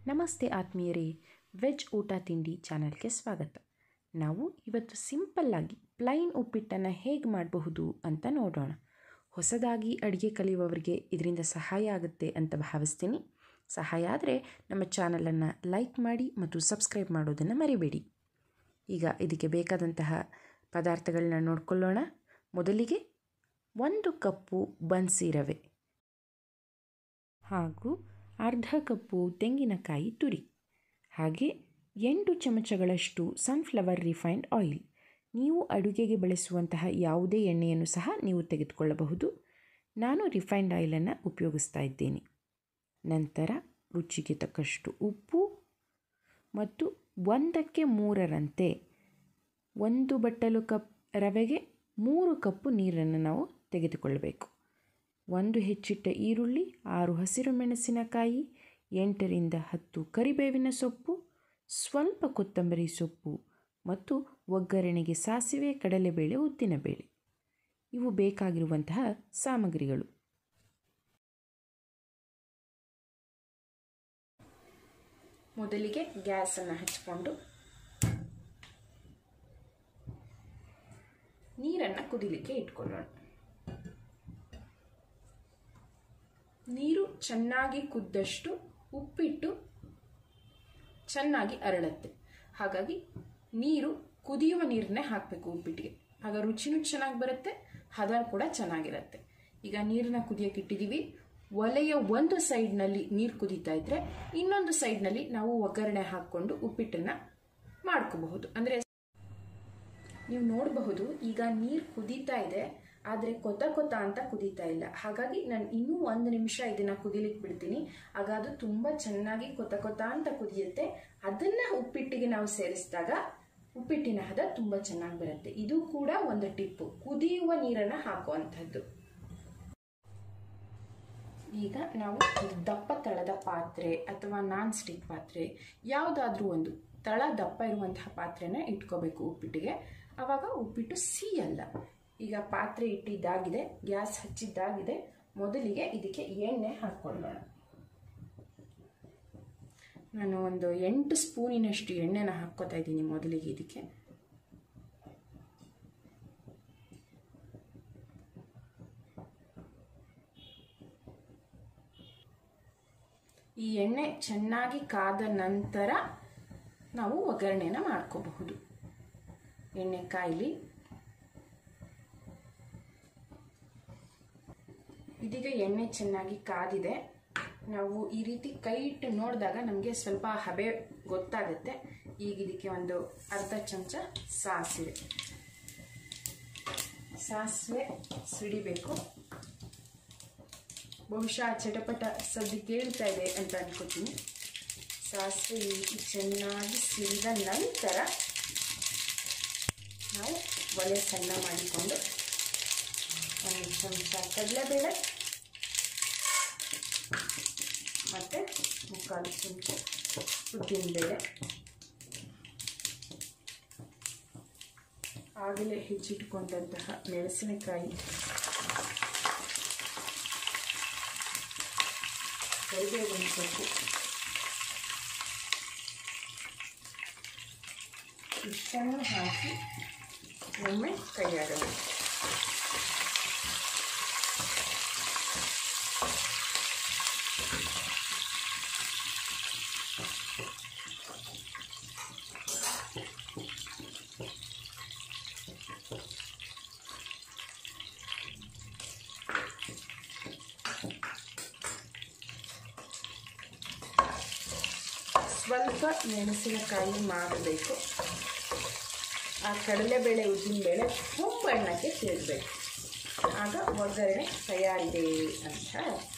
ನಮಸ್ತೆ ಆತ್ಮೀಯರೇ ವೆಜ್ ಊಟ ತಿಂಡಿ ಚಾನಲ್ಗೆ ಸ್ವಾಗತ ನಾವು ಇವತ್ತು ಸಿಂಪಲ್ಲಾಗಿ ಪ್ಲೈನ್ ಉಪ್ಪಿಟ್ಟನ್ನು ಹೇಗೆ ಮಾಡಬಹುದು ಅಂತ ನೋಡೋಣ ಹೊಸದಾಗಿ ಅಡುಗೆ ಕಲಿಯುವವರಿಗೆ ಇದರಿಂದ ಸಹಾಯ ಆಗುತ್ತೆ ಅಂತ ಭಾವಿಸ್ತೀನಿ ಸಹಾಯ ಆದರೆ ನಮ್ಮ ಚಾನಲನ್ನು ಲೈಕ್ ಮಾಡಿ ಮತ್ತು ಸಬ್ಸ್ಕ್ರೈಬ್ ಮಾಡೋದನ್ನು ಮರಿಬೇಡಿ ಈಗ ಇದಕ್ಕೆ ಬೇಕಾದಂತಹ ಪದಾರ್ಥಗಳನ್ನ ನೋಡ್ಕೊಳ್ಳೋಣ ಮೊದಲಿಗೆ ಒಂದು ಕಪ್ಪು ಬನ್ಸಿ ರವೆ ಹಾಗೂ ಅರ್ಧ ಕಪ್ಪು ತೆಂಗಿನಕಾಯಿ ತುರಿ ಹಾಗೆ ಎಂಟು ಚಮಚಗಳಷ್ಟು ಸನ್ಫ್ಲವರ್ ರಿಫೈನ್ಡ್ ಆಯಿಲ್ ನೀವು ಅಡುಗೆಗೆ ಬಳಸುವಂತಹ ಯಾವುದೇ ಎಣ್ಣೆಯನ್ನು ಸಹ ನೀವು ತೆಗೆದುಕೊಳ್ಳಬಹುದು ನಾನು ರಿಫೈನ್ಡ್ ಆಯಿಲನ್ನು ಉಪಯೋಗಿಸ್ತಾ ಇದ್ದೇನೆ ನಂತರ ರುಚಿಗೆ ತಕ್ಕಷ್ಟು ಉಪ್ಪು ಮತ್ತು ಒಂದಕ್ಕೆ ಮೂರರಂತೆ ಒಂದು ಬಟ್ಟಲು ಕಪ್ ರವೆಗೆ ಮೂರು ಕಪ್ಪು ನೀರನ್ನು ನಾವು ತೆಗೆದುಕೊಳ್ಳಬೇಕು ಒಂದು ಹೆಚ್ಚಿಟ್ಟ ಈರುಳ್ಳಿ ಆರು ಹಸಿರು ಮೆಣಸಿನಕಾಯಿ ಎಂಟರಿಂದ ಹತ್ತು ಕರಿಬೇವಿನ ಸೊಪ್ಪು ಸ್ವಲ್ಪ ಕೊತ್ತಂಬರಿ ಸೊಪ್ಪು ಮತ್ತು ಒಗ್ಗರಣೆಗೆ ಸಾಸಿವೆ ಕಡಲೆಬೇಳೆ ಉದ್ದಿನಬೇಳೆ ಇವು ಬೇಕಾಗಿರುವಂತಹ ಸಾಮಗ್ರಿಗಳು ಮೊದಲಿಗೆ ಗ್ಯಾಸನ್ನು ಹಚ್ಚಿಕೊಂಡು ನೀರನ್ನು ಕುದಿಲಿಕ್ಕೆ ಇಟ್ಕೊಳ್ಳೋಣ ನೀರು ಚೆನ್ನಾಗಿ ಕುದ್ದಷ್ಟು ಉಪ್ಪಿಟ್ಟು ಚೆನ್ನಾಗಿ ಅರಳುತ್ತೆ ಹಾಗಾಗಿ ನೀರು ಕುದಿಯುವ ನೀರನ್ನೇ ಹಾಕಬೇಕು ಉಪ್ಪಿಟ್ಟಿಗೆ ಆಗ ರುಚಿನೂ ಚೆನ್ನಾಗಿ ಬರುತ್ತೆ ಹದ ಕೂಡ ಚೆನ್ನಾಗಿರುತ್ತೆ ಈಗ ನೀರನ್ನ ಕುದಿಯಕ್ಕೆ ಇಟ್ಟಿದ್ದೀವಿ ಒಲೆಯ ಒಂದು ಸೈಡ್ನಲ್ಲಿ ನೀರು ಕುದೀತಾ ಇದ್ರೆ ಇನ್ನೊಂದು ಸೈಡ್ನಲ್ಲಿ ನಾವು ಒಗ್ಗರಣೆ ಹಾಕ್ಕೊಂಡು ಉಪ್ಪಿಟ್ಟನ್ನ ಮಾಡ್ಕೋಬಹುದು ಅಂದರೆ ನೀವು ನೋಡಬಹುದು ಈಗ ನೀರು ಕುದೀತಾ ಇದೆ ಆದರೆ ಕೊತ ಕೊತ ಅಂತ ಕುದೀತಾ ಇಲ್ಲ ಹಾಗಾಗಿ ನಾನು ಇನ್ನೂ ಒಂದು ನಿಮಿಷ ಇದನ್ನ ಕುದಿಲಿಕ್ಕೆ ಬಿಡ್ತೀನಿ ಆಗ ಅದು ತುಂಬ ಚೆನ್ನಾಗಿ ಕೊತ ಕೊತ ಅಂತ ಕುದಿಯುತ್ತೆ ಅದನ್ನ ಉಪ್ಪಿಟ್ಟಿಗೆ ನಾವು ಸೇರಿಸಿದಾಗ ಉಪ್ಪಿಟ್ಟಿನ ಹದ ತುಂಬ ಚೆನ್ನಾಗಿ ಬರುತ್ತೆ ಇದು ಕೂಡ ಒಂದು ಟಿಪ್ಪು ಕುದಿಯುವ ನೀರನ್ನು ಹಾಕುವಂಥದ್ದು ಈಗ ನಾವು ದಪ್ಪ ತಳದ ಪಾತ್ರೆ ಅಥವಾ ನಾನ್ ಸ್ಟಿಕ್ ಪಾತ್ರೆ ಯಾವುದಾದ್ರೂ ಒಂದು ತಳ ದಪ್ಪ ಇರುವಂತಹ ಪಾತ್ರೆನ ಇಟ್ಕೋಬೇಕು ಉಪ್ಪಿಟ್ಟಿಗೆ ಆವಾಗ ಉಪ್ಪಿಟ್ಟು ಸಿಹಿಯಲ್ಲ ಈಗ ಪಾತ್ರೆ ಇಟ್ಟಿದ್ದಾಗಿದೆ ಗ್ಯಾಸ್ ಹಚ್ಚಿದ್ದಾಗಿದೆ ಮೊದಲಿಗೆ ಇದಕ್ಕೆ ಎಣ್ಣೆ ಹಾಕ್ಕೊಳ್ಳೋಣ ನಾನು ಒಂದು ಎಂಟು ಸ್ಪೂನಿನಷ್ಟು ಎಣ್ಣೆನ ಹಾಕ್ಕೋತಾ ಇದ್ದೀನಿ ಮೊದಲಿಗೆ ಇದಕ್ಕೆ ಈ ಎಣ್ಣೆ ಚೆನ್ನಾಗಿ ಕಾದ ನಂತರ ನಾವು ಒಗ್ಗರಣೆನ ಮಾಡ್ಕೋಬಹುದು ಎಣ್ಣೆ ಕಾಯಿಲಿ ಇದೀಗ ಎಣ್ಣೆ ಚೆನ್ನಾಗಿ ಕಾದಿದೆ ನಾವು ಈ ರೀತಿ ಕೈ ಇಟ್ಟು ನೋಡಿದಾಗ ನಮಗೆ ಸ್ವಲ್ಪ ಹಬೆ ಗೊತ್ತಾಗುತ್ತೆ ಈಗ ಇದಕ್ಕೆ ಒಂದು ಅರ್ಧ ಚಮಚ ಸಾಸಿವೆ ಸಾಸಿವೆ ಸಿಡಿಬೇಕು ಬಹುಶಃ ಚಟಪಟ ಸದ್ದಿ ಕೇಳ್ತಾ ಇದೆ ಅಂತ ಅನ್ಕೋತೀನಿ ಸಾಸಿವೆ ಈ ರೀತಿ ಚೆನ್ನಾಗಿ ಸಿಡಿದ ನಂತರ ನಾವು ಒಲೆ ಸಣ್ಣ ಮಾಡಿಕೊಂಡು ಒಂದು ಚಮಚ ಕಡಲೆಬೇಳೆ ಮತ್ತು ಮುಕ್ಕಾಲು ಚಮಚ ಉದ್ದಿನಬೇಳೆ ಆಗಲೇ ಹೆಚ್ಚಿಟ್ಕೊಂಡಂತಹ ಮೆಣಸಿನಕಾಯಿ ಕರಿಬೇವಿನ ಸೊಪ್ಪು ಇಷ್ಟನ್ನು ಹಾಕಿ ಒಮ್ಮೆ ಕೈಯಾಡಬೇಕು ಸ್ವಲ್ಪ ಮೆಣಸಿನಕಾಯಿ ಮಾಡಬೇಕು ಆ ಕಡಲೆಬೇಳೆ ಉದ್ದಿನಬೇಳೆ ಬಣ್ಣಕ್ಕೆ ಸೇರಬೇಕು ಆಗ ಒಗ್ಗರಣೆ ತಯಾರಿದೆ ಅಂತ ಅರ್ಥ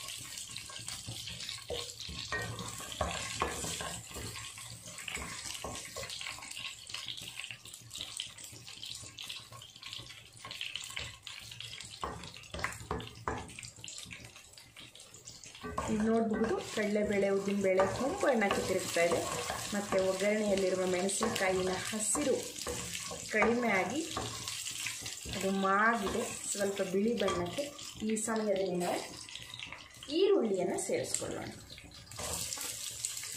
ನೀವು ನೋಡಬಹುದು ಕಡಲೆಬೇಳೆ ಉದ್ದಿನಬೇಳೆ ಕೆಂಪು ಬಣ್ಣಕ್ಕೆ ತಿರುಗ್ತಾ ಇದೆ ಮತ್ತು ಒಗ್ಗರಣೆಯಲ್ಲಿರುವ ಮೆಣಸಿನಕಾಯಿನ ಹಸಿರು ಕಡಿಮೆ ಆಗಿ ಅದು ಮಾಗಿದೆ ಸ್ವಲ್ಪ ಬಿಳಿ ಬಣ್ಣಕ್ಕೆ ಈ ಸಮಯದಲ್ಲಿ ನಾವು ಈರುಳ್ಳಿಯನ್ನು ಸೇರಿಸ್ಕೊಳ್ಳೋಣ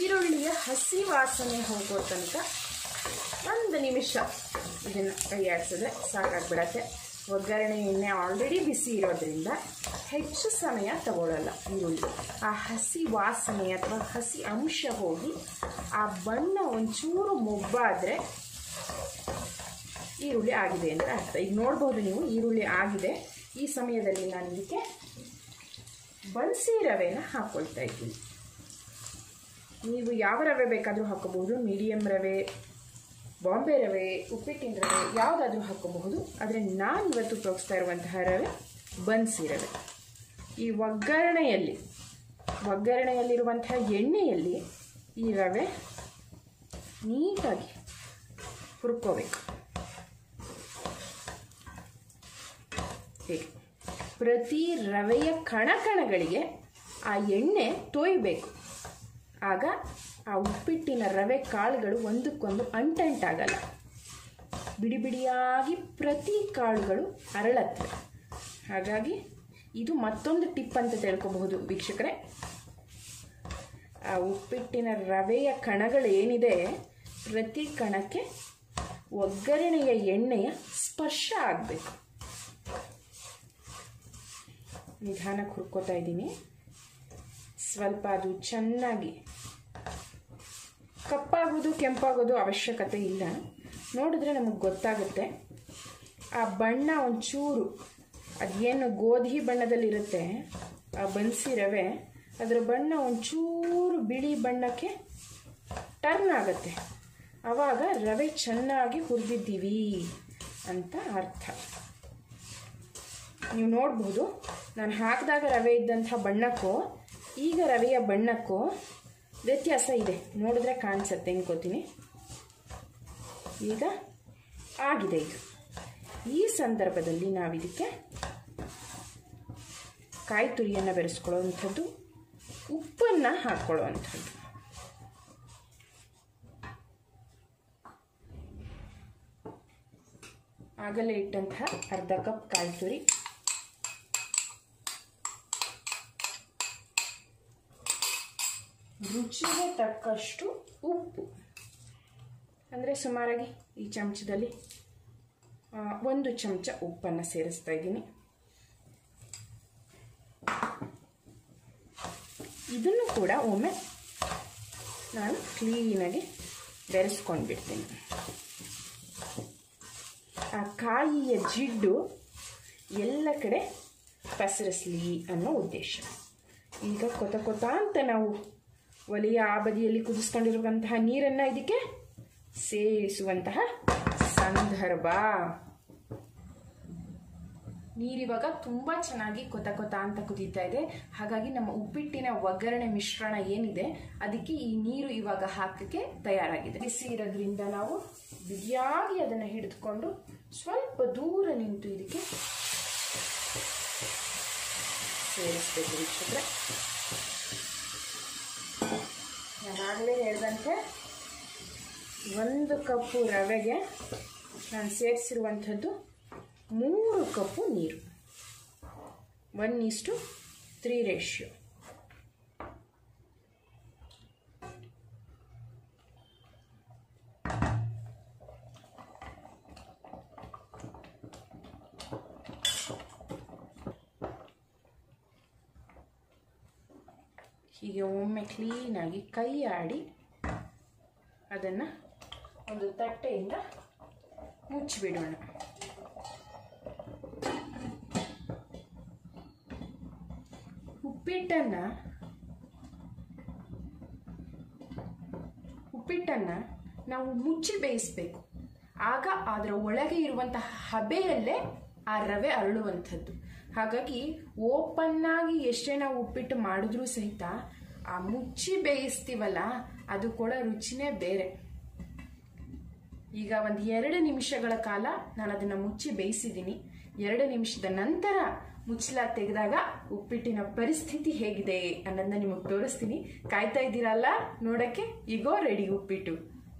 ಈರುಳ್ಳಿಯ ಹಸಿ ವಾಸನೆ ಹೋಗೋ ತನಕ ಒಂದು ನಿಮಿಷ ಇದನ್ನು ಕೈ ಆಡಿಸಿದ್ರೆ ಸಾಕಾಗ್ಬಿಡತ್ತೆ ಒಗ್ಗರಣೆ ಎಣ್ಣೆ ಆಲ್ರೆಡಿ ಬಿಸಿ ಇರೋದ್ರಿಂದ ಹೆಚ್ಚು ಸಮಯ ತಗೊಳ್ಳಲ್ಲ ಈರುಳ್ಳಿ ಆ ಹಸಿ ವಾಸನೆ ಅಥವಾ ಹಸಿ ಅಂಶ ಹೋಗಿ ಆ ಬಣ್ಣ ಒಂಚೂರು ಮೊಬ್ಬಾದರೆ ಈರುಳ್ಳಿ ಆಗಿದೆ ಅಂದರೆ ಅರ್ಥ ಈಗ ನೋಡ್ಬೋದು ನೀವು ಈರುಳ್ಳಿ ಆಗಿದೆ ಈ ಸಮಯದಲ್ಲಿ ನಾನು ಇದಕ್ಕೆ ಬನ್ಸಿ ರವೆನ ಹಾಕ್ಕೊಳ್ತಾ ಇದ್ದೀನಿ ನೀವು ಯಾವ ರವೆ ಬೇಕಾದರೂ ಹಾಕೋಬಹುದು ಮೀಡಿಯಮ್ ರವೆ ಬಾಂಬೆ ರವೆ ಉಪ್ಪಿಟ್ಟಿನ ರವೆ ಯಾವುದಾದ್ರೂ ಹಾಕೋಬಹುದು ಆದರೆ ನಾನು ಇವತ್ತು ಉಪಯೋಗಿಸ್ತಾ ಇರುವಂತಹ ರವೆ ಬನ್ಸಿ ರವೆ ಈ ಒಗ್ಗರಣೆಯಲ್ಲಿ ಒಗ್ಗರಣೆಯಲ್ಲಿರುವಂತಹ ಎಣ್ಣೆಯಲ್ಲಿ ಈ ರವೆ ನೀಟಾಗಿ ಹುರ್ಕೋಬೇಕು ಹೀಗೆ ಪ್ರತಿ ರವೆಯ ಕಣಕಣಗಳಿಗೆ ಆ ಎಣ್ಣೆ ತೋಯ್ಬೇಕು ಆಗ ಆ ಉಪ್ಪಿಟ್ಟಿನ ರವೆ ಕಾಳುಗಳು ಒಂದಕ್ಕೊಂದು ಅಂಟಂಟಾಗಲ್ಲ ಬಿಡಿ ಬಿಡಿಯಾಗಿ ಪ್ರತಿ ಕಾಳುಗಳು ಅರಳತ್ತವೆ ಹಾಗಾಗಿ ಇದು ಮತ್ತೊಂದು ಟಿಪ್ ಅಂತ ತಿಳ್ಕೊಬಹುದು ವೀಕ್ಷಕರೇ ಆ ಉಪ್ಪಿಟ್ಟಿನ ರವೆಯ ಕಣಗಳು ಏನಿದೆ ಪ್ರತಿ ಕಣಕ್ಕೆ ಒಗ್ಗರಣೆಯ ಎಣ್ಣೆಯ ಸ್ಪರ್ಶ ಆಗಬೇಕು ನಿಧಾನಕ್ಕೆ ಹುರ್ಕೋತಾ ಇದ್ದೀನಿ ಸ್ವಲ್ಪ ಅದು ಚೆನ್ನಾಗಿ ಕಪ್ಪಾಗೋದು ಕೆಂಪಾಗೋದು ಅವಶ್ಯಕತೆ ಇಲ್ಲ ನೋಡಿದ್ರೆ ನಮಗೆ ಗೊತ್ತಾಗುತ್ತೆ ಆ ಬಣ್ಣ ಒಂಚೂರು ಅದೇನು ಗೋಧಿ ಬಣ್ಣದಲ್ಲಿರುತ್ತೆ ಆ ಬನ್ಸಿ ರವೆ ಅದರ ಬಣ್ಣ ಒಂಚೂರು ಬಿಳಿ ಬಣ್ಣಕ್ಕೆ ಟರ್ನ್ ಆಗುತ್ತೆ ಆವಾಗ ರವೆ ಚೆನ್ನಾಗಿ ಹುರಿದಿದ್ದೀವಿ ಅಂತ ಅರ್ಥ ನೀವು ನೋಡ್ಬೋದು ನಾನು ಹಾಕಿದಾಗ ರವೆ ಇದ್ದಂಥ ಬಣ್ಣಕ್ಕೂ ಈಗ ರವೆಯ ಬಣ್ಣಕ್ಕೂ ವ್ಯತ್ಯಾಸ ಇದೆ ನೋಡಿದ್ರೆ ಕಾಣಿಸುತ್ತೆ ಅನ್ಕೋತೀನಿ ಈಗ ಆಗಿದೆ ಇದು ಈ ಸಂದರ್ಭದಲ್ಲಿ ನಾವಿದಕ್ಕೆ ಕಾಯಿ ತುರಿಯನ್ನು ಬೆರೆಸ್ಕೊಳ್ಳೋವಂಥದ್ದು ಉಪ್ಪನ್ನು ಹಾಕ್ಕೊಳ್ಳೋವಂಥದ್ದು ಆಗಲೇ ಇಟ್ಟಂತಹ ಅರ್ಧ ಕಪ್ ಕಾಯಿ ತುರಿ ರುಚಿಗೆ ತಕ್ಕಷ್ಟು ಉಪ್ಪು ಅಂದರೆ ಸುಮಾರಾಗಿ ಈ ಚಮಚದಲ್ಲಿ ಆ, ಒಂದು ಚಮಚ ಉಪ್ಪನ್ನು ಸೇರಿಸ್ತಾ ಇದ್ದೀನಿ ಇದನ್ನು ಕೂಡ ಒಮ್ಮೆ ನಾನು ಕ್ಲೀನಾಗಿ ಬೆರೆಸ್ಕೊಂಡು ಬಿಡ್ತೀನಿ ಆ ಕಾಯಿಯ ಜಿಡ್ಡು ಎಲ್ಲ ಕಡೆ ಪಸರಿಸಲಿ ಅನ್ನೋ ಉದ್ದೇಶ ಈಗ ಕೊತ ಕೊತ ಅಂತ ನಾವು ಒಲೆಯ ಆ ಬದಿಯಲ್ಲಿ ಕುದಿಸ್ಕೊಂಡಿರುವಂತಹ ನೀರನ್ನು ಇದಕ್ಕೆ ಸೇರಿಸುವಂತಹ ಸಂದರ್ಭ ನೀರಿವಾಗ ತುಂಬ ಚೆನ್ನಾಗಿ ಕೊತ ಕೊತ ಅಂತ ಕುದೀತಾ ಇದೆ ಹಾಗಾಗಿ ನಮ್ಮ ಉಪ್ಪಿಟ್ಟಿನ ಒಗ್ಗರಣೆ ಮಿಶ್ರಣ ಏನಿದೆ ಅದಕ್ಕೆ ಈ ನೀರು ಇವಾಗ ಹಾಕಕ್ಕೆ ತಯಾರಾಗಿದೆ ಬಿಸಿ ಇರೋದ್ರಿಂದ ನಾವು ಬಿಗಿಯಾಗಿ ಅದನ್ನು ಹಿಡಿದುಕೊಂಡು ಸ್ವಲ್ಪ ದೂರ ನಿಂತು ಇದಕ್ಕೆ ಸೇರಿಸ್ಬೇಕು ವೀಕ್ಷಕರೇ ನಾನಾಗಲೇ ಹೇಳಿದಂತೆ ಒಂದು ಕಪ್ಪು ರವೆಗೆ ನಾನು ಸೇರಿಸಿರುವಂಥದ್ದು ಮೂರು ಕಪ್ಪು ನೀರು ಒನ್ ಈಸ್ಟು ತ್ರೀ ರೇಷಿಯೋ ಹೀಗೆ ಒಮ್ಮೆ ಕ್ಲೀನಾಗಿ ಕೈ ಆಡಿ ಅದನ್ನು ಒಂದು ತಟ್ಟೆಯಿಂದ ಮುಚ್ಚಿಬಿಡೋಣ ಉಪ್ಪಿಟ್ಟನ್ನು ಉಪ್ಪಿಟ್ಟನ್ನು ನಾವು ಮುಚ್ಚಿ ಬೇಯಿಸಬೇಕು ಆಗ ಅದರ ಒಳಗೆ ಇರುವಂತಹ ಹಬೆಯಲ್ಲೇ ಆ ರವೆ ಅರಳುವಂಥದ್ದು ಹಾಗಾಗಿ ಓಪನ್ ಆಗಿ ಎಷ್ಟೇ ನಾವು ಉಪ್ಪಿಟ್ಟು ಮಾಡಿದ್ರೂ ಸಹಿತ ಆ ಮುಚ್ಚಿ ಬೇಯಿಸ್ತೀವಲ್ಲ ಅದು ಕೂಡ ರುಚಿನೇ ಬೇರೆ ಈಗ ಒಂದು ಎರಡು ನಿಮಿಷಗಳ ಕಾಲ ನಾನು ಅದನ್ನು ಮುಚ್ಚಿ ಬೇಯಿಸಿದ್ದೀನಿ ಎರಡು ನಿಮಿಷದ ನಂತರ ಮುಚ್ಚಲ ತೆಗೆದಾಗ ಉಪ್ಪಿಟ್ಟಿನ ಪರಿಸ್ಥಿತಿ ಹೇಗಿದೆ ಅನ್ನೋದನ್ನ ನಿಮಗೆ ತೋರಿಸ್ತೀನಿ ಕಾಯ್ತಾ ಇದ್ದೀರಲ್ಲ ನೋಡಕ್ಕೆ ಈಗೋ ರೆಡಿ ಉಪ್ಪಿಟ್ಟು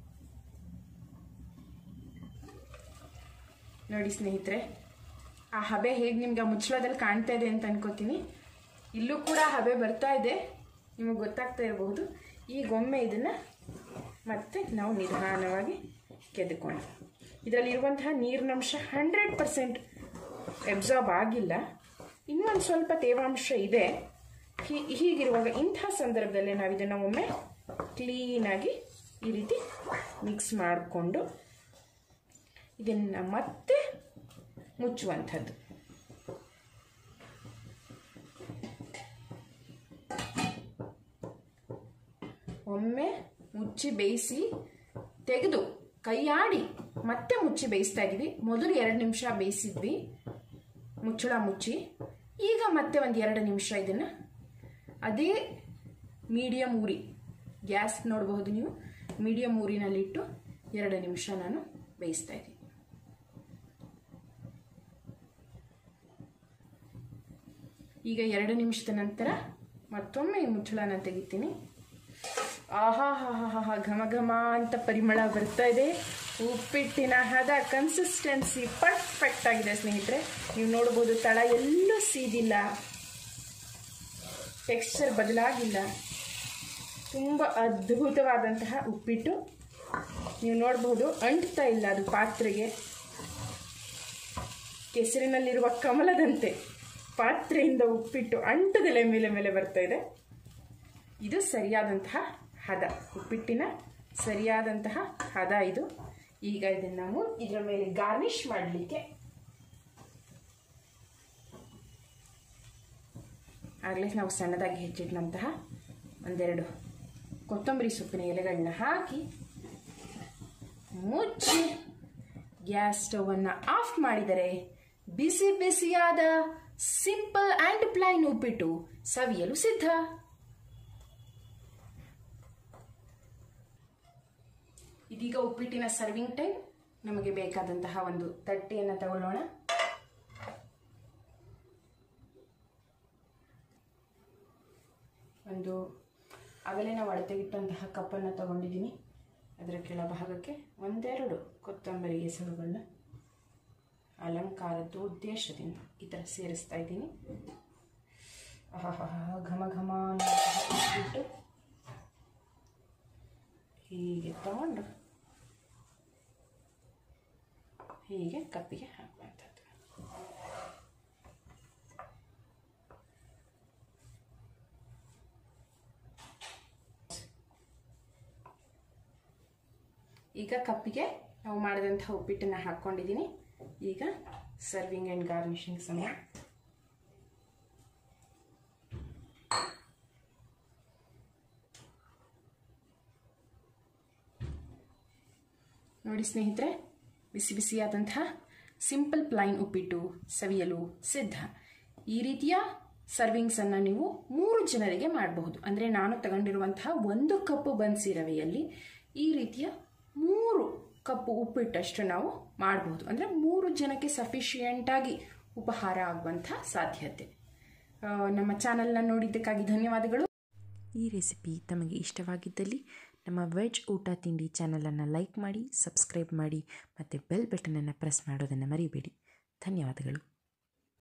ನೋಡಿ ಸ್ನೇಹಿತರೆ ಆ ಹಬೆ ಹೇಗೆ ನಿಮ್ಗೆ ಆ ಮುಚ್ಚಳದಲ್ಲಿ ಕಾಣ್ತಾ ಇದೆ ಅಂತ ಅನ್ಕೋತೀನಿ ಇಲ್ಲೂ ಕೂಡ ಹಬೆ ಬರ್ತಾ ಇದೆ ನಿಮಗೆ ಗೊತ್ತಾಗ್ತಾ ಇರಬಹುದು ಈಗೊಮ್ಮೆ ಇದನ್ನು ಮತ್ತೆ ನಾವು ನಿಧಾನವಾಗಿ ಕೆದ್ದುಕೊಂಡು ಇದರಲ್ಲಿರುವಂತಹ ನೀರಿನಂಶ ಹಂಡ್ರೆಡ್ ಪರ್ಸೆಂಟ್ ಎಬ್ಸಾರ್ಬ್ ಆಗಿಲ್ಲ ಇನ್ನೊಂದು ಸ್ವಲ್ಪ ತೇವಾಂಶ ಇದೆ ಹೀ ಹೀಗಿರುವಾಗ ಇಂಥ ಸಂದರ್ಭದಲ್ಲಿ ನಾವು ಇದನ್ನು ಒಮ್ಮೆ ಕ್ಲೀನಾಗಿ ಈ ರೀತಿ ಮಿಕ್ಸ್ ಮಾಡಿಕೊಂಡು ಇದನ್ನು ಮತ್ತೆ ಮುಚ್ಚುವಂಥದ್ದು ಒಮ್ಮೆ ಮುಚ್ಚಿ ಬೇಯಿಸಿ ತೆಗೆದು ಕೈಯಾಡಿ ಮತ್ತೆ ಮುಚ್ಚಿ ಬೇಯಿಸ್ತಾ ಇದ್ದೀವಿ ಮೊದಲು ಎರಡು ನಿಮಿಷ ಬೇಯಿಸಿದ್ವಿ ಮುಚ್ಚಳ ಮುಚ್ಚಿ ಈಗ ಮತ್ತೆ ಒಂದು ಎರಡು ನಿಮಿಷ ಇದನ್ನು ಅದೇ ಮೀಡಿಯಮ್ ಉರಿ ಗ್ಯಾಸ್ ನೋಡಬಹುದು ನೀವು ಮೀಡಿಯಮ್ ಊರಿನಲ್ಲಿಟ್ಟು ಎರಡು ನಿಮಿಷ ನಾನು ಬೇಯಿಸ್ತಾ ಇದ್ದೀನಿ ಈಗ ಎರಡು ನಿಮಿಷದ ನಂತರ ಮತ್ತೊಮ್ಮೆ ಈ ಮುಚ್ಚಳನ ತೆಗಿತೀನಿ ಆಹಾ ಹಾ ಹಾ ಹಾ ಘಮ ಘಮ ಅಂತ ಪರಿಮಳ ಬರ್ತಾ ಇದೆ ಉಪ್ಪಿಟ್ಟಿನ ಹದ ಕನ್ಸಿಸ್ಟೆನ್ಸಿ ಪರ್ಫೆಕ್ಟ್ ಆಗಿದೆ ಸ್ನೇಹಿತರೆ ನೀವು ನೋಡ್ಬೋದು ತಳ ಎಲ್ಲೂ ಸೀದಿಲ್ಲ ಟೆಕ್ಸ್ಚರ್ ಬದಲಾಗಿಲ್ಲ ತುಂಬ ಅದ್ಭುತವಾದಂತಹ ಉಪ್ಪಿಟ್ಟು ನೀವು ನೋಡಬಹುದು ಅಂಟ್ತಾ ಇಲ್ಲ ಅದು ಪಾತ್ರೆಗೆ ಕೆಸರಿನಲ್ಲಿರುವ ಕಮಲದಂತೆ ಪಾತ್ರೆಯಿಂದ ಉಪ್ಪಿಟ್ಟು ಅಂಟದಲೆ ಮೇಲೆ ಮೇಲೆ ಬರ್ತಾ ಇದೆ ಇದು ಸರಿಯಾದಂತಹ ಹದ ಉಪ್ಪಿಟ್ಟಿನ ಸರಿಯಾದಂತಹ ಹದ ಇದು ಈಗ ಇದನ್ನು ನಾವು ಇದರ ಮೇಲೆ ಗಾರ್ನಿಷ್ ಮಾಡಲಿಕ್ಕೆ ಆಗಲೇ ನಾವು ಸಣ್ಣದಾಗಿ ಹೆಚ್ಚಿಟ್ಟಂತಹ ಒಂದೆರಡು ಕೊತ್ತಂಬರಿ ಸೊಪ್ಪಿನ ಎಲೆಗಳನ್ನ ಹಾಕಿ ಮುಚ್ಚಿ ಗ್ಯಾಸ್ ಸ್ಟವನ್ನು ಆಫ್ ಮಾಡಿದರೆ ಬಿಸಿ ಬಿಸಿಯಾದ ಸಿಂಪಲ್ ಆ್ಯಂಡ್ ಪ್ಲೈನ್ ಉಪ್ಪಿಟ್ಟು ಸವಿಯಲು ಸಿದ್ಧ ಇದೀಗ ಉಪ್ಪಿಟ್ಟಿನ ಸರ್ವಿಂಗ್ ಟೈಮ್ ನಮಗೆ ಬೇಕಾದಂತಹ ಒಂದು ತಟ್ಟೆಯನ್ನು ತಗೊಳ್ಳೋಣ ಒಂದು ಆಗಲೇ ನಾವು ಅಳತೆಗಿಟ್ಟಂತಹ ಕಪ್ಪನ್ನು ತಗೊಂಡಿದ್ದೀನಿ ಅದರ ಕೆಳಭಾಗಕ್ಕೆ ಒಂದೆರಡು ಕೊತ್ತಂಬರಿ ಹೆಸರುಗಳನ್ನ ಅಲಂಕಾರದ ಉದ್ದೇಶದಿಂದ ಈ ಥರ ಸೇರಿಸ್ತಾ ಇದ್ದೀನಿ ಆಹಾ ಘಮ ಘಮ ಇಟ್ಟು ಹೀಗೆ ತಗೊಂಡು ಹೀಗೆ ಕಪ್ಪಿಗೆ ಹಾಕುವಂಥದ್ದು ಈಗ ಕಪ್ಪಿಗೆ ನಾವು ಮಾಡಿದಂಥ ಉಪ್ಪಿಟ್ಟನ್ನು ಹಾಕ್ಕೊಂಡಿದ್ದೀನಿ ಈಗ ಸರ್ವಿಂಗ್ ಆ್ಯಂಡ್ ಗಾರ್ನಿಷಿಂಗ್ ಸಮಯ ನೋಡಿ ಸ್ನೇಹಿತರೆ ಬಿಸಿ ಬಿಸಿಯಾದಂತಹ ಸಿಂಪಲ್ ಪ್ಲೈನ್ ಉಪ್ಪಿಟ್ಟು ಸವಿಯಲು ಸಿದ್ಧ ಈ ರೀತಿಯ ಸರ್ವಿಂಗ್ಸನ್ನು ನೀವು ಮೂರು ಜನರಿಗೆ ಮಾಡಬಹುದು ಅಂದರೆ ನಾನು ತಗೊಂಡಿರುವಂತಹ ಒಂದು ಕಪ್ಪು ಬನ್ಸಿ ರವೆಯಲ್ಲಿ ಈ ರೀತಿಯ ಮೂರು ಕಪ್ಪು ಉಪ್ಪಿಟ್ಟಷ್ಟು ನಾವು ಮಾಡಬಹುದು ಅಂದರೆ ಮೂರು ಜನಕ್ಕೆ ಸಫಿಷಿಯೆಂಟಾಗಿ ಉಪಹಾರ ಆಗುವಂಥ ಸಾಧ್ಯತೆ ಆ, ನಮ್ಮ ಚಾನಲ್ನ ನೋಡಿದ್ದಕ್ಕಾಗಿ ಧನ್ಯವಾದಗಳು ಈ ರೆಸಿಪಿ ತಮಗೆ ಇಷ್ಟವಾಗಿದ್ದಲ್ಲಿ ನಮ್ಮ ವೆಜ್ ಊಟ ತಿಂಡಿ ಚಾನಲನ್ನು ಲೈಕ್ ಮಾಡಿ ಸಬ್ಸ್ಕ್ರೈಬ್ ಮಾಡಿ ಮತ್ತು ಬೆಲ್ ಬಟನನ್ನು ಪ್ರೆಸ್ ಮಾಡೋದನ್ನು ಮರಿಬೇಡಿ ಧನ್ಯವಾದಗಳು